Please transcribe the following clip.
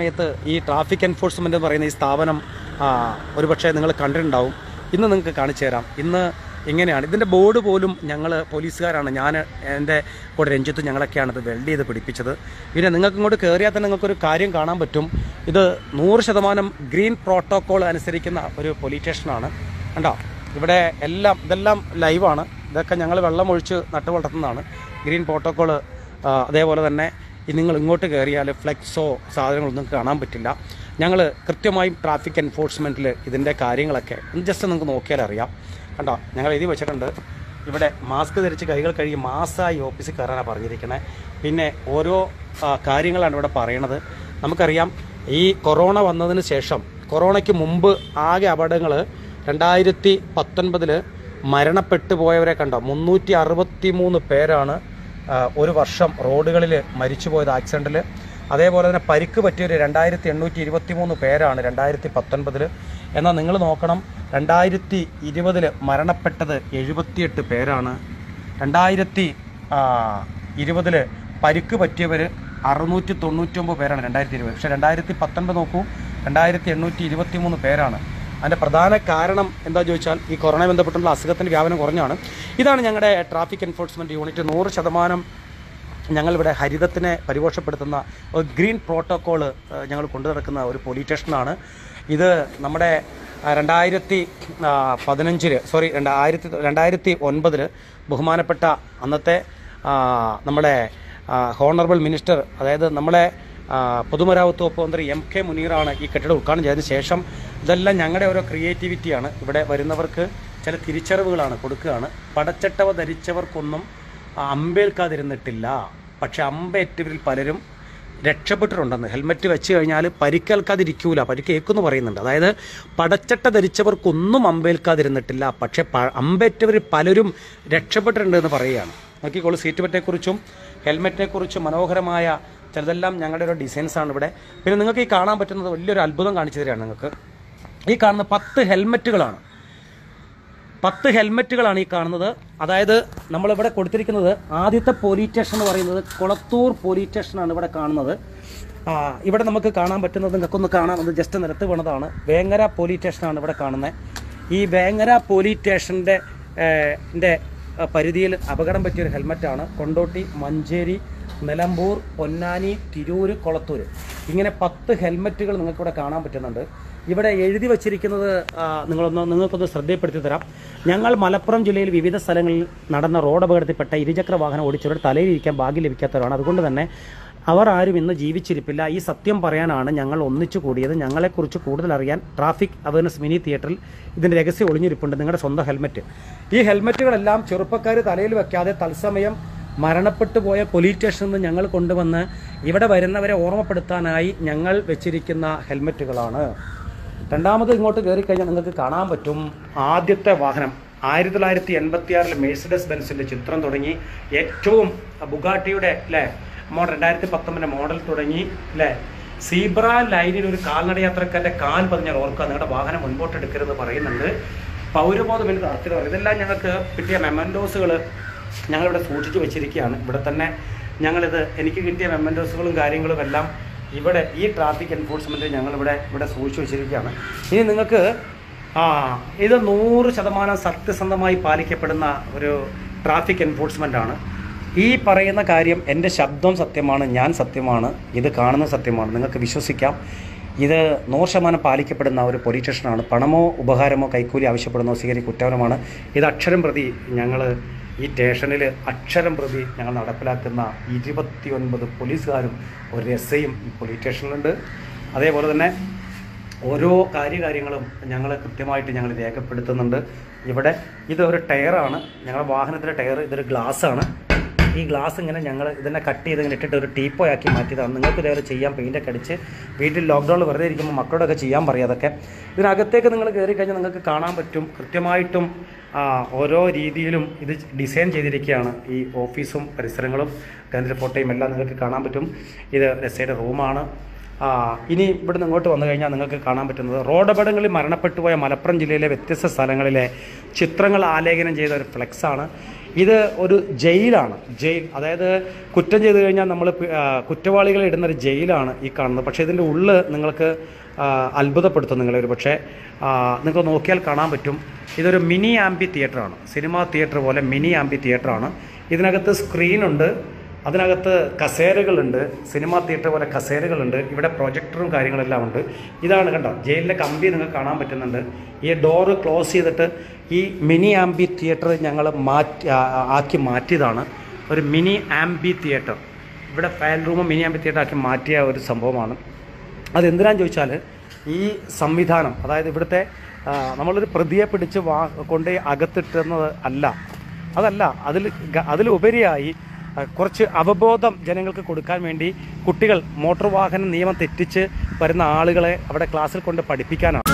സമയത്ത് ഈ traffic enforcement എന്ന് പറയുന്ന ഈ സ്ഥാപനം ആ, ഒരുപക്ഷെ നിങ്ങൾ കണ്ടിട്ടുണ്ടാവും ഇന്ന് നിങ്ങൾക്ക് കാണിച്ചു തരാം ഇന്ന് ഇങ്ങനെയാണ് ഇതിൻ്റെ ബോർഡ് പോലും ഞങ്ങൾ പോലീസുകാരാണ് ഞാൻ എൻ്റെ കൂടെ രഞ്ജിത്ത് ഞങ്ങളൊക്കെയാണ് ഇത് വെൽഡ് ചെയ്ത് പിടിപ്പിച്ചത് പിന്നെ നിങ്ങൾക്ക് ഇങ്ങോട്ട് കയറിയാൽ തന്നെ നിങ്ങൾക്കൊരു കാര്യം കാണാൻ പറ്റും ഇത് നൂറ് ശതമാനം ഗ്രീൻ പ്രോട്ടോക്കോൾ അനുസരിക്കുന്ന ഒരു പോലീസ് സ്റ്റേഷനാണ് കണ്ടോ ഇവിടെ എല്ലാം ഇതെല്ലാം ലൈവാണ് ഇതൊക്കെ ഞങ്ങൾ വെള്ളം ഒഴിച്ച് നട്ടു വളർത്തുന്നതാണ് ഗ്രീൻ പ്രോട്ടോക്കോൾ അതേപോലെ തന്നെ ഈ നിങ്ങൾ ഇങ്ങോട്ട് കയറിയാൽ ഫ്ലെക്സോ സാധനങ്ങളൊന്നും കാണാൻ പറ്റില്ല ഞങ്ങൾ കൃത്യമായും ട്രാഫിക് എൻഫോഴ്സ്മെൻറ്റിൽ ഇതിൻ്റെ കാര്യങ്ങളൊക്കെ ഒന്ന് ജസ്റ്റ് നിങ്ങൾക്ക് നോക്കിയാൽ അറിയാം കണ്ടോ ഞങ്ങൾ എഴുതി വെച്ചിട്ടുണ്ട് ഇവിടെ മാസ്ക് ധരിച്ച് കൈകൾ കഴുകി മാസമായി ഓഫീസിൽ കയറാനാണ് പറഞ്ഞിരിക്കുന്നത് പിന്നെ ഓരോ ആ, കാര്യങ്ങളാണ് ഇവിടെ പറയണത് നമുക്കറിയാം ഈ കൊറോണ വന്നതിന് ശേഷം കൊറോണയ്ക്ക് മുമ്പ് ആകെ അപകടങ്ങൾ രണ്ടായിരത്തി പത്തൊൻപതിൽ മരണപ്പെട്ടു പോയവരെ കണ്ടോ മുന്നൂറ്റി അറുപത്തി മൂന്ന് പേരാണ് ആ, ഒരു വർഷം റോഡുകളിൽ മരിച്ചു പോയത് ആക്സിഡൻറ്റിൽ അതേപോലെ തന്നെ പരിക്ക് പറ്റിയൊരു രണ്ടായിരത്തി എണ്ണൂറ്റി ഇരുപത്തി മൂന്ന് പേരാണ് രണ്ടായിരത്തി പത്തൊൻപതിൽ എന്നാൽ നിങ്ങൾ നോക്കണം രണ്ടായിരത്തി ഇരുപതിൽ മരണപ്പെട്ടത് എഴുപത്തിയെട്ട് പേരാണ് രണ്ടായിരത്തി ഇരുപതിൽ പരിക്ക് പറ്റിയവർ അറുന്നൂറ്റി തൊണ്ണൂറ്റൊമ്പത് പേരാണ് രണ്ടായിരത്തി ഇരുപത് പക്ഷേ രണ്ടായിരത്തി പത്തൊൻപത് നോക്കൂ രണ്ടായിരത്തി എണ്ണൂറ്റി ഇരുപത്തി മൂന്ന് പേരാണ് അതിൻ്റെ പ്രധാന കാരണം എന്താ ചോദിച്ചാൽ ഈ കൊറോണ ബന്ധപ്പെട്ടുള്ള അസുഖത്തിൻ്റെ വ്യാപനം കുറഞ്ഞാണ് ഇതാണ് ഞങ്ങളുടെ ട്രാഫിക് എൻഫോഴ്സ്മെൻറ്റ് യൂണിറ്റ് നൂറ് ശതമാനം ഞങ്ങളിവിടെ ഹരിതത്തിനെ പരിപോഷപ്പെടുത്തുന്ന ഒരു ഗ്രീൻ പ്രോട്ടോക്കോൾ ഞങ്ങൾ കൊണ്ടു നടക്കുന്ന ഒരു പോലീസ് സ്റ്റേഷനാണ് ഇത് നമ്മുടെ ആ, രണ്ടായിരത്തി ആ, പതിനഞ്ചില് സോറി രണ്ടായിരത്തി രണ്ടായിരത്തി ഒൻപതിൽ ബഹുമാനപ്പെട്ട അന്നത്തെ ആ, നമ്മുടെ ഹോണറബിൾ മിനിസ്റ്റർ അതായത് നമ്മളെ ആ, പൊതുമരാമത്ത് വകുപ്പ് മന്ത്രി എം കെ മുനീറാണ് ഈ കെട്ടിടം ഉദ്ഘാടനം ചെയ്തതിന് ശേഷം ഇതെല്ലാം ഞങ്ങളുടെ ഓരോ ക്രിയേറ്റിവിറ്റിയാണ് ഇവിടെ വരുന്നവർക്ക് ചില തിരിച്ചറിവുകളാണ് കൊടുക്കുകയാണ് പടച്ചട്ടവ ധരിച്ചവർക്കൊന്നും അമ്പേൽക്കാതിരുന്നിട്ടില്ല പക്ഷെ അമ്പേറ്റവരിൽ പലരും രക്ഷപ്പെട്ടിട്ടുണ്ടെന്ന് ഹെൽമെറ്റ് വെച്ച് കഴിഞ്ഞാൽ പരിക്കേൽക്കാതിരിക്കൂല പരിക്കേക്കുമെന്ന് പറയുന്നുണ്ട് അതായത് പടച്ചട്ട ധരിച്ചവർക്കൊന്നും അമ്പേൽക്കാതിരുന്നിട്ടില്ല പക്ഷെ പ- അമ്പേറ്റവരിൽ പലരും രക്ഷപ്പെട്ടിട്ടുണ്ട് എന്ന് പറയുകയാണ് നോക്കിക്കോളൂ സീറ്റ് ബെൽറ്റിനെക്കുറിച്ചും ഹെൽമെറ്റിനെക്കുറിച്ചും മനോഹരമായ ചിലതെല്ലാം ഞങ്ങളുടെ ഒരു ഡിസൈൻസ് ആണ് ഇവിടെ പിന്നെ നിങ്ങൾക്ക് ഈ കാണാൻ പറ്റുന്നത് വലിയൊരു അത്ഭുതം കാണിച്ചു തരികയാണ് നിങ്ങൾക്ക് ഈ കാണുന്ന പത്ത് ഹെൽമെറ്റുകളാണ് പത്ത് ഹെൽമെറ്റുകളാണ് ഈ കാണുന്നത് അതായത് നമ്മളിവിടെ കൊടുത്തിരിക്കുന്നത് ആദ്യത്തെ പോലീസ് സ്റ്റേഷൻ എന്ന് പറയുന്നത് കൊളത്തൂർ പോലീസ് സ്റ്റേഷനാണ് ഇവിടെ കാണുന്നത് ആ, ഇവിടെ നമുക്ക് കാണാൻ പറ്റുന്നത് നിങ്ങൾക്കൊന്ന് കാണാം അത് ജസ്റ്റ് നിരത്ത് വീണതാണ് വേങ്ങര പോലീസ് സ്റ്റേഷനാണ് ഇവിടെ കാണുന്നത് ഈ വേങ്ങര പോലീസ് സ്റ്റേഷൻ്റെ ൻ്റെ പരിധിയിൽ അപകടം പറ്റിയൊരു ഹെൽമെറ്റാണ് കൊണ്ടോട്ടി മഞ്ചേരി നിലമ്പൂർ പൊന്നാനി തിരൂര് കൊളത്തൂർ ഇങ്ങനെ പത്ത് ഹെൽമെറ്റുകൾ നിങ്ങൾക്കിവിടെ കാണാൻ പറ്റുന്നുണ്ട് ഇവിടെ എഴുതി വച്ചിരിക്കുന്നത് ആ, നിങ്ങളൊന്ന് നിങ്ങൾക്കൊന്ന് ശ്രദ്ധയപ്പെടുത്തി തരാം ഞങ്ങൾ മലപ്പുറം ജില്ലയിൽ വിവിധ സ്ഥലങ്ങളിൽ നടന്ന റോഡ് അപകടത്തിൽപ്പെട്ട ഇരുചക്ര വാഹനം ഓടിച്ചവരുടെ തലയിലിരിക്കാൻ ഭാഗ്യം ലഭിക്കാത്തവരാണ് അതുകൊണ്ട് തന്നെ അവർ ആരും ഇന്ന് ജീവിച്ചിരിപ്പില്ല ഈ സത്യം പറയാനാണ് ഞങ്ങൾ ഒന്നിച്ചു കൂടിയത് ഞങ്ങളെക്കുറിച്ച് കൂടുതൽ അറിയാൻ ട്രാഫിക് അവയർനെസ് മിനി തിയേറ്ററിൽ ഇതിൻ്റെ രഹസ്യം ഒളിഞ്ഞിരിപ്പുണ്ട് നിങ്ങളുടെ സ്വന്തം ഹെൽമെറ്റ് ഈ ഹെൽമെറ്റുകളെല്ലാം ചെറുപ്പക്കാർ തലയിൽ വെക്കാതെ തത്സമയം മരണപ്പെട്ടു പോയ പോലീസ് സ്റ്റേഷനിൽ നിന്ന് ഞങ്ങൾ കൊണ്ടുവന്ന് ഇവിടെ വരുന്നവരെ ഓർമ്മപ്പെടുത്താനായി ഞങ്ങൾ വെച്ചിരിക്കുന്ന ഹെൽമെറ്റുകളാണ് രണ്ടാമത് ഇങ്ങോട്ട് കയറി കഴിഞ്ഞാൽ നിങ്ങൾക്ക് കാണാൻ പറ്റും ആദ്യത്തെ വാഹനം ആയിരത്തി തൊള്ളായിരത്തി എൺപത്തി ആറിൽ മേഴ്സിഡസ് ബെൻസിന്റെ ചിത്രം തുടങ്ങി ഏറ്റവും ബുഗാട്ടിയുടെ അല്ലേ മോഡൽ രണ്ടായിരത്തി പത്തൊമ്പതിന്റെ മോഡൽ തുടങ്ങി അല്ലേ സീബ്ര ലൈനിൽ ഒരു കാൽനട യാത്രക്കാരുടെ കാൽ പതിഞ്ഞാൽ ഓർക്കുക നിങ്ങളുടെ വാഹനം മുൻപോട്ട് എടുക്കരുതെന്ന് പറയുന്നുണ്ട് പൗരബോധം എനിക്ക് അർത്ഥം പറയും ഇതെല്ലാം ഞങ്ങൾക്ക് കിട്ടിയ മെമൻഡോസുകൾ ഞങ്ങളിവിടെ സൂക്ഷിച്ചു വെച്ചിരിക്കുകയാണ് ഇവിടെ തന്നെ ഞങ്ങളിത് എനിക്ക് കിട്ടിയ മെമൻഡോസുകളും കാര്യങ്ങളും എല്ലാം ഇവിടെ ഈ ട്രാഫിക് എൻഫോഴ്സ്മെൻറ്റ് ഞങ്ങളിവിടെ ഇവിടെ സൂക്ഷിച്ചു വെച്ചിരിക്കുകയാണ് ഇനി നിങ്ങൾക്ക് ആ ഇത് നൂറ് ശതമാനം സത്യസന്ധമായി പാലിക്കപ്പെടുന്ന ഒരു ട്രാഫിക് എൻഫോഴ്സ്മെൻ്റ് ആണ് ഈ പറയുന്ന കാര്യം എൻ്റെ ശബ്ദം സത്യമാണ് ഞാൻ സത്യമാണ് ഇത് കാണുന്ന സത്യമാണ് നിങ്ങൾക്ക് വിശ്വസിക്കാം ഇത് നൂറ് ശതമാനം പാലിക്കപ്പെടുന്ന ഒരു പോലീസ് സ്റ്റേഷനാണ് പണമോ ഉപഹാരമോ കൈക്കൂലി ആവശ്യപ്പെടുന്നോ സ്വീകരി കുറ്റകരമാണ് ഇത് അക്ഷരം പ്രതി ഞങ്ങൾ ഈ സ്റ്റേഷനിൽ അക്ഷരം പ്രതി ഞങ്ങൾ നടപ്പിലാക്കുന്ന ഇരുപത്തിയൊൻപത് പോലീസുകാരും ഒരു എസ് ഐയും ഈ പോലീസ് സ്റ്റേഷനിലുണ്ട് അതേപോലെ തന്നെ ഓരോ കാര്യകാര്യങ്ങളും ഞങ്ങൾ കൃത്യമായിട്ട് ഞങ്ങൾ രേഖപ്പെടുത്തുന്നുണ്ട് ഇവിടെ ഇത് ഒരു ടയറാണ് ഞങ്ങളുടെ വാഹനത്തിലെ ടയർ ഇതൊരു ഗ്ലാസ്സാണ് ഈ ഗ്ലാസ് ഇങ്ങനെ ഞങ്ങൾ ഇതിനെ കട്ട് ചെയ്ത് ഇങ്ങനെ ഇട്ടിട്ട് ഒരു ടീപ്പോയാക്കി മാറ്റിയതാണ് നിങ്ങൾക്ക് ഇതേപോലെ ചെയ്യാം പെയിൻ്റൊക്കെ അടിച്ച് വീട്ടിൽ ലോക്ക്ഡൗണിൽ വെറുതെ ഇരിക്കുമ്പോൾ മക്കളോടൊക്കെ ചെയ്യാൻ പറയാം അതൊക്കെ ഇതിനകത്തേക്ക് നിങ്ങൾ കയറി കഴിഞ്ഞാൽ നിങ്ങൾക്ക് കാണാൻ പറ്റും കൃത്യമായിട്ടും ആ, ഓരോ രീതിയിലും ഇത് ഡിസൈൻ ചെയ്തിരിക്കുകയാണ് ഈ ഓഫീസും പരിസരങ്ങളും കേന്ദ്ര ഫോട്ടോയും എല്ലാം നിങ്ങൾക്ക് കാണാൻ പറ്റും ഇത് രസയുടെ റൂമാണ് ആ, ഇനി ഇവിടുന്ന് ഇങ്ങോട്ട് വന്നു കഴിഞ്ഞാൽ നിങ്ങൾക്ക് കാണാൻ പറ്റുന്നത് റോഡ് അപകടങ്ങളിൽ മരണപ്പെട്ടുപോയ മലപ്പുറം ജില്ലയിലെ വ്യത്യസ്ത സ്ഥലങ്ങളിലെ ചിത്രങ്ങൾ ആലേഖനം ചെയ്ത ഒരു ഫ്ലെക്സാണ് ഇത് ഒരു ജയിലാണ് ജയിൽ അതായത് കുറ്റം ചെയ്തു കഴിഞ്ഞാൽ നമ്മൾ കുറ്റവാളികളെ ഇടുന്ന ഒരു ജയിലാണ് ഈ കാണുന്നത് പക്ഷേ ഇതിൻ്റെ ഉള്ളിൽ നിങ്ങൾക്ക് ആ, അത്ഭുതപ്പെടുത്തും നിങ്ങളെ ഒരു പക്ഷേ ആ, നിങ്ങൾക്ക് നോക്കിയാൽ കാണാൻ പറ്റും ഇതൊരു മിനി ആംബി തിയേറ്ററാണ് സിനിമാ തിയേറ്റർ പോലെ മിനി ആംബി തിയേറ്ററാണ് ഇതിനകത്ത് സ്ക്രീനുണ്ട് അതിനകത്ത് കസേരകളുണ്ട് സിനിമാ തിയേറ്റർ പോലെ കസേരകളുണ്ട് ഇവിടെ പ്രൊജക്ടറും കാര്യങ്ങളെല്ലാം ഉണ്ട് ഇതാണ് കണ്ടോ ജയിലിലെ കമ്പി നിങ്ങൾക്ക് കാണാൻ പറ്റുന്നുണ്ട് ഈ ഡോറ് ക്ലോസ് ചെയ്തിട്ട് ഈ മിനി ആംബി തിയേറ്റർ ഞങ്ങൾ മാറ്റി ആ, ആക്കി മാറ്റിയതാണ് ഒരു മിനി ആംബി തിയേറ്റർ ഇവിടെ file room mini amphitheatre ആക്കി മാറ്റിയ ഒരു സംഭവമാണ് അതെന്തിനാന്ന് ചോദിച്ചാൽ ഈ സംവിധാനം അതായത് ഇവിടുത്തെ ആ, നമ്മളൊരു പ്രതിയെ പിടിച്ച് വാ കൊണ്ട് അകത്തിട്ടുന്നത് അല്ല അതല്ല അതിൽ ഗ- അതിലുപരിയായി ആ, കുറച്ച് അവബോധം ജനങ്ങൾക്ക് കൊടുക്കാൻ വേണ്ടി കുട്ടികൾ മോട്ടോർ വാഹന നിയമം തെറ്റിച്ച് വരുന്ന ആളുകളെ അവിടെ ക്ലാസ്സിൽ കൊണ്ട് പഠിപ്പിക്കാനാണ്